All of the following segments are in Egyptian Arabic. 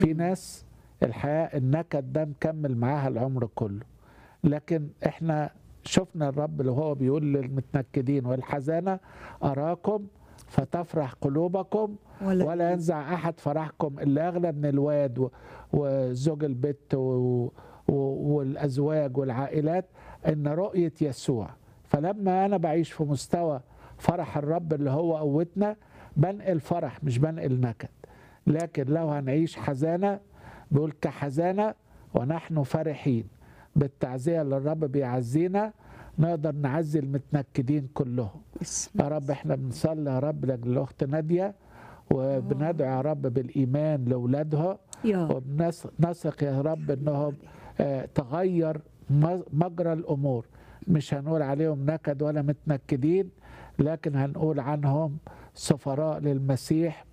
في ناس الحياة النكد ده مكمل معاها العمر كله لكن احنا شفنا الرب اللي هو بيقول للمتنكدين والحزانة أراكم فتفرح قلوبكم ولا- ولا ينزع أحد فرحكم اللي أغلى من الواد و- وزوج البت و- و- والأزواج والعائلات إن رؤية يسوع فلما أنا بعيش في مستوى فرح الرب اللي هو قوتنا بنقل فرح مش بنقل نكد لكن لو هنعيش حزانة بيقول كحزانة ونحن فرحين بالتعزية اللي الرب بيعزينا نقدر نعزي المتنكدين كلهم بسم يا رب احنا بنصلي يا رب لاجل الاخت ناديه وبندعو يا رب بالايمان لاولادها يا وبنثق يا رب انهم آه، تغير م- مجرى الامور مش هنقول عليهم نكد ولا متنكدين لكن هنقول عنهم سفراء للمسيح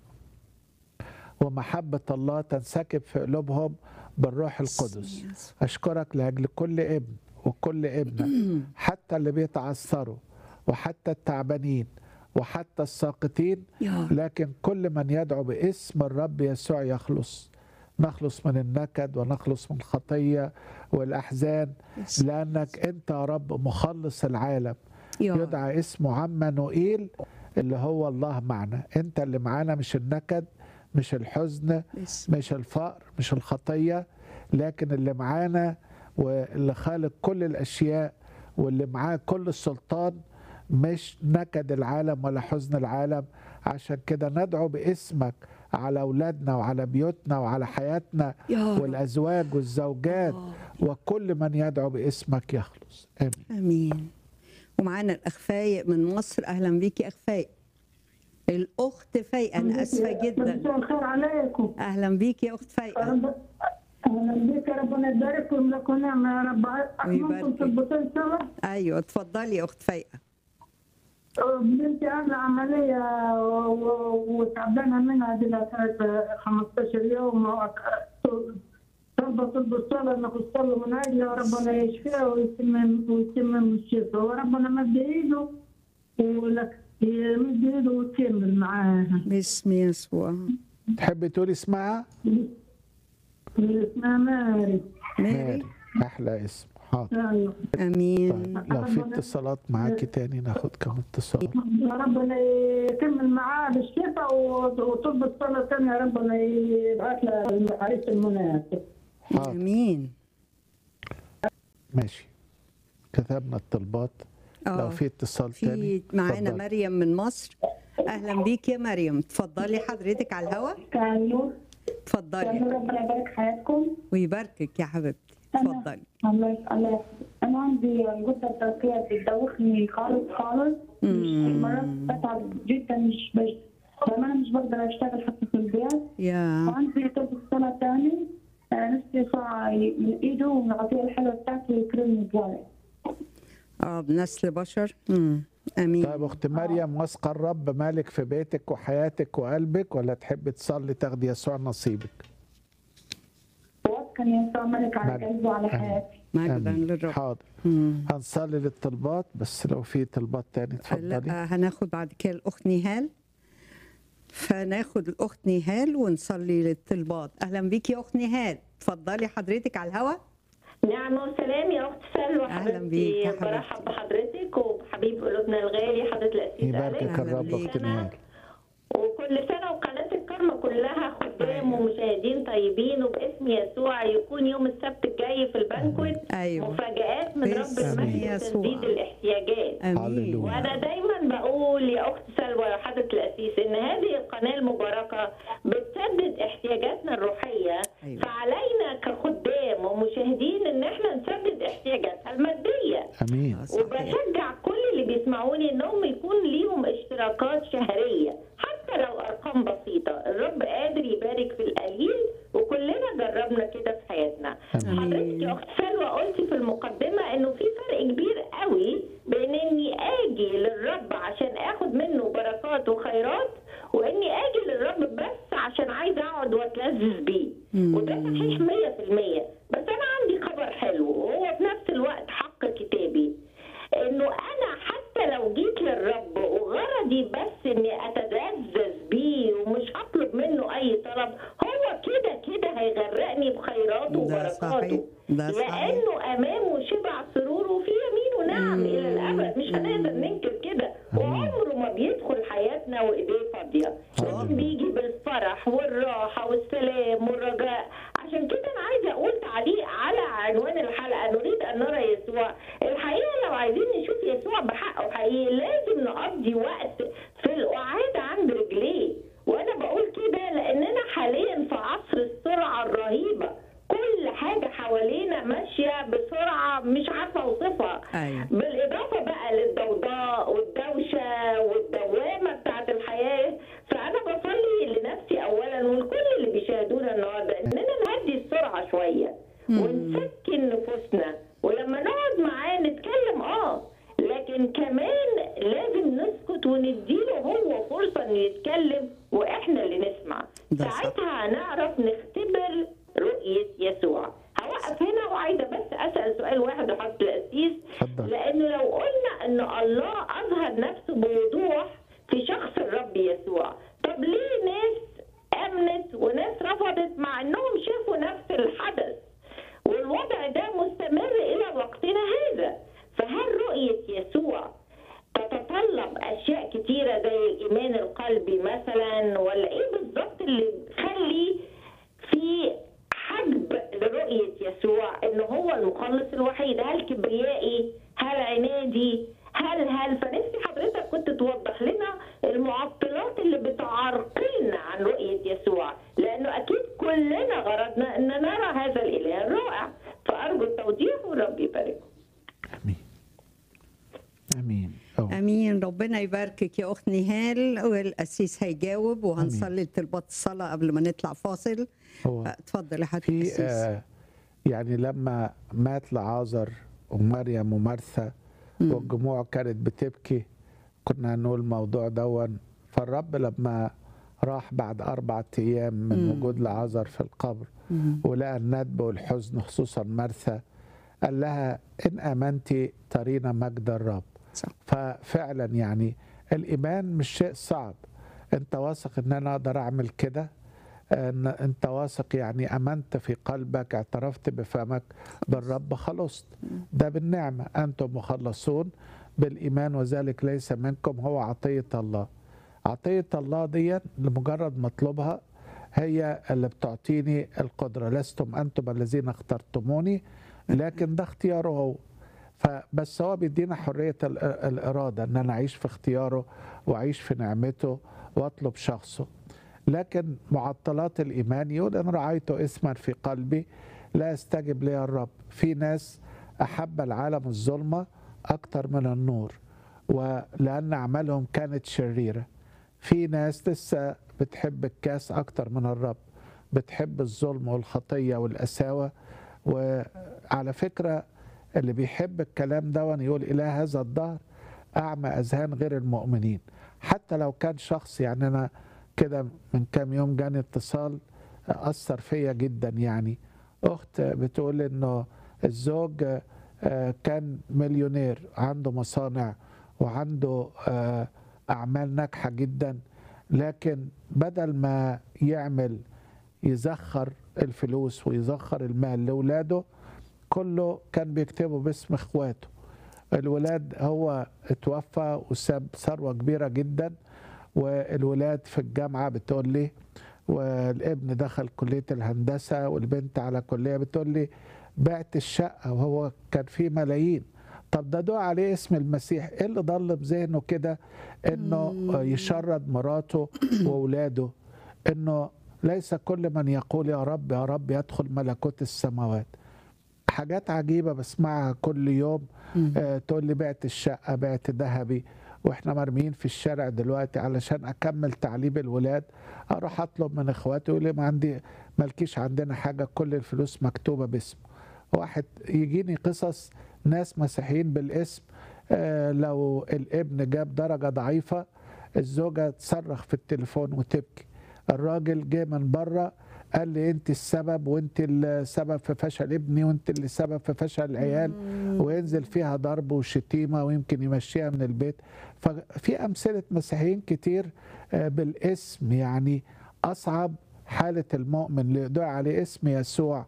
ومحبه الله تنسكب في قلوبهم بالروح القدس أشكرك لأجل كل ابن وكل ابنة حتى اللي بيتعثروا وحتى التعبانين وحتى الساقطين يا لكن كل من يدعو باسم الرب يسوع يخلص نخلص من النكد ونخلص من الخطية والأحزان بسم- لأنك أنت يا رب مخلص العالم يا يدعى اسمه عمانوئيل اللي هو الله معنا أنت اللي معانا مش النكد مش الحزن بسم مش الفقر مش الخطية لكن اللي معانا واللي خالق كل الأشياء واللي معاه كل السلطان مش نكد العالم ولا حزن العالم عشان كده ندعو باسمك على أولادنا وعلى بيوتنا وعلى حياتنا يا رب. والأزواج والزوجات آه. وكل من يدعو باسمك يخلص آمين امين ومعانا الاخ فايق من مصر اهلا بيكي اخ فايق الاخت فايقه انا اسفه جدا مساء الخير عليكم اهلا بيكي يا اخت فايقه رب- اهلا بك يا ربنا يبارك لكم لكم نعمه يا رب ويبارك ممكن تربطين سوا ايوه اتفضلي يا اخت فايقه بنتي عامله عمليه و- و- وتعبانه منها دي لها ثلاث 15 يوم طلبة طلب الصلاة انك تصلوا من اجلها ربنا يشفيها ويتمم ويتمم الشفاء وربنا مد ايده ولك يمد ايده وتكمل معاها باسم يسوع تحب تقول اسمها اسمها ماري ماري ماري أحلى اسم حاضر ايوه امين طيب لو في اتصالات معاكي تاني ناخد كم اتصال يا ربنا يكمل معاه بالشفاء وطب الصلاة تاني يا ربنا يبعث لها العريس المناسب حاضر امين ماشي كتبنا الطلبات لو اه في اتصال تاني في معانا اتفضل. مريم من مصر اهلا بيك يا مريم اتفضلي حضرتك على الهوا كانوا اتفضلي كانوا ربنا يبارك حياتكم ويباركك يا حبيبتي اتفضلي الله الله انا عندي الغده الدرقيه بتدوخني خالص خالص مم. مرات بتعب جدا مش بش انا مش بقدر اشتغل حتى في البيت يا وعندي طب الصلاة تاني آه، نفسي صاع من ايده ومن العطية الحلوة بتاعته يكرمني بذلك اه بنسل بشر امم امين طيب اخت مريم واثقه الرب مالك في بيتك وحياتك وقلبك ولا تحب تصلي تاخدي يسوع نصيبك وكان يسوع ملك على ملك. قلبي وعلى آمين. حياتي مجدا آمين. للرب حاضر مم. هنصلي للطلبات بس لو في طلبات تاني اتفضلي لا هناخد بعد كده الاخت نهال فناخد الاخت نهال ونصلي للطلبات اهلا بيكي يا اخت نهال اتفضلي حضرتك على الهوا نعم وسلام يا اخت سلوى أهلاً بيك يا حبيبتي حبيبتي. برحب بحضرتك وبحبيب قلوبنا الغالي حضره الاسيس يباركك أليس. أهلاً الرب بيك. اخت نهال وكل سنه وقناه الكرمه كلها خدام ومشاهدين طيبين وباسم يسوع يكون يوم السبت الجاي في البنكوت ايوه مفاجآت من رب باسم المجد يسوع. وتسديد الاحتياجات امين هللويا. وانا دايما بقول يا اخت سلوى يا حضره الاسيس ان هذه القناه المباركه بتسدد احتياجاتنا الروحيه أيوة. فعلينا كخدام ومشاهدين ان احنا نسدد احتياجاتها الماديه امين آه، صحيح. وبشجع كل اللي بيسمعوني انهم يكون ليهم اشتراكات شهريه حتى لو ارقام بسيطه الرب قادر يبارك في القليل وكلنا جربنا كده في حياتنا آمين. حضرتك يا اخت سلوى قلتي في المقدمه انه في فرق كبير قوي بين اني اجي للرب عشان اخد منه بركات وخيرات واني اجي للرب بس عشان عايزه اقعد واتلذذ بيه مم. وده صحيح 100% بس انا عندي خبر حلو وهو في نفس الوقت حق كتابي انه انا حتى لو جيت للرب وغرضي بس اني اتلذذ بيه ومش هطلب منه اي طلب هو كده كده هيغرقني بخيراته ده وبركاته صحيح. ده صحيح. لانه امامه شبع سرور وفي يمينه نعم الى الابد مش هنقدر ننكر كده وعمره ما بيدخل حياتنا وايديه فاضيه لكن بيجي بالفرح والراحه والسلام والرجاء عشان كده انا عايزه اقول تعليق على عنوان الحلقه نريد ان نرى يسوع الحقيقه لو عايزين نشوف يسوع بحقه حقيقي لازم نقضي وقت في القعاد عند رجليه وانا بقول كده لاننا حاليا في عصر السرعه الرهيبه كل حاجه حوالينا ماشيه بسرعه مش عارفه اوصفها أيوة. بالاضافه بقى للضوضاء والدوشه والدوامه بتاعت الحياه فانا بصلي لنفسي اولا ولكل اللي بيشاهدونا النهارده اننا نهدي السرعه شويه ونسكن نفوسنا ولما نقعد معاه نتكلم اه لكن كمان لازم نسكت ونديله هو فرصه انه يتكلم واحنا اللي نسمع ده صح. ساعتها هنعرف نختبر رؤيه يسوع هوقف هنا وعايزه بس اسال سؤال واحد وحط القسيس اتفضل. لانه لو قلنا ان الله اظهر نفسه بوضوح في شخص الرب يسوع طب ليه ناس امنت وناس رفضت مع انهم شافوا نفس الحدث والوضع ده مستمر الى وقتنا هذا فهل رؤيه يسوع تتطلب اشياء كتيره زي الايمان القلبي مثلا ولا ايه بالظبط اللي بيخلي في حجب لرؤيه يسوع ان هو المخلص الوحيد هل كبريائي هل عنادي هل هل فنفسي حضرتك كنت توضح لنا المعطلات اللي بتعرقلنا عن رؤيه يسوع لانه اكيد كلنا غرضنا ان نرى هذا الاله الرائع فارجو التوضيح والرب يبارككم امين امين أو. امين ربنا يباركك يا اخت نهال والقسيس هيجاوب وهنصلي طلبات الصلاه قبل ما نطلع فاصل هو اتفضل يا حضرتك في القسيس آه يعني لما مات لعازر ومريم ومرثا والجموع كانت بتبكي كنا هنقول الموضوع دون فالرب لما راح بعد أربعة أيام من وجود لعازر في القبر ولقى الندب والحزن خصوصا مرثا قال لها إن آمنت ترين مجد الرب صح. ففعلا يعني الإيمان مش شيء صعب أنت واثق إن أنا أقدر أعمل كده ان انت واثق يعني امنت في قلبك اعترفت بفمك بالرب خلصت ده بالنعمه انتم مخلصون بالايمان وذلك ليس منكم هو عطيه الله عطيه الله دي لمجرد مطلبها هي اللي بتعطيني القدره لستم انتم الذين اخترتموني لكن ده اختياره هو فبس هو بيدينا حريه ال- الاراده ان انا اعيش في اختياره واعيش في نعمته واطلب شخصه لكن معطلات الإيمان يقول إن رأيت إثما في قلبي لا يستجب لي الرب في ناس أحب العالم الظلمة أكتر من النور ولأن أعمالهم كانت شريرة في ناس لسه بتحب الكاس أكتر من الرب بتحب الظلم والخطية والأساوة وعلى فكرة اللي بيحب الكلام ده يقول إله هذا الدهر أعمى أذهان غير المؤمنين حتى لو كان شخص يعني أنا كده من كام يوم جاني اتصال أثر فيا جدا يعني أخت بتقول إنه الزوج آه، كان مليونير عنده مصانع وعنده آه، أعمال ناجحة جدا لكن بدل ما يعمل يزخر الفلوس ويزخر المال لأولاده كله كان بيكتبه باسم إخواته الولاد هو اتوفى وساب ثروة كبيرة جدا والولاد في الجامعة بتقول لي والابن دخل كلية الهندسة والبنت على كلية بتقول لي بعت الشقة وهو كان فيه ملايين طب ده دعاء عليه اسم المسيح ايه اللي ضل بذهنه كده انه يشرد مراته واولاده انه ليس كل من يقول يا رب يا رب يدخل ملكوت السماوات حاجات عجيبة بسمعها كل يوم آه تقول لي بعت الشقة بعت ذهبي واحنا مرميين في الشارع دلوقتي علشان اكمل تعليم الولاد اروح اطلب من اخواتي يقول لي ما عندي مالكيش عندنا حاجه كل الفلوس مكتوبه باسمه واحد يجيني قصص ناس مسيحيين بالاسم آه لو الابن جاب درجه ضعيفه الزوجه تصرخ في التليفون وتبكي الراجل جه من بره قال لي انت السبب وانت السبب في فشل ابني وانت اللي السبب في فشل العيال وينزل فيها ضرب وشتيمه ويمكن يمشيها من البيت ففي امثله مسيحيين كتير آه، بالاسم يعني اصعب حالة المؤمن اللي يدعى عليه اسم يسوع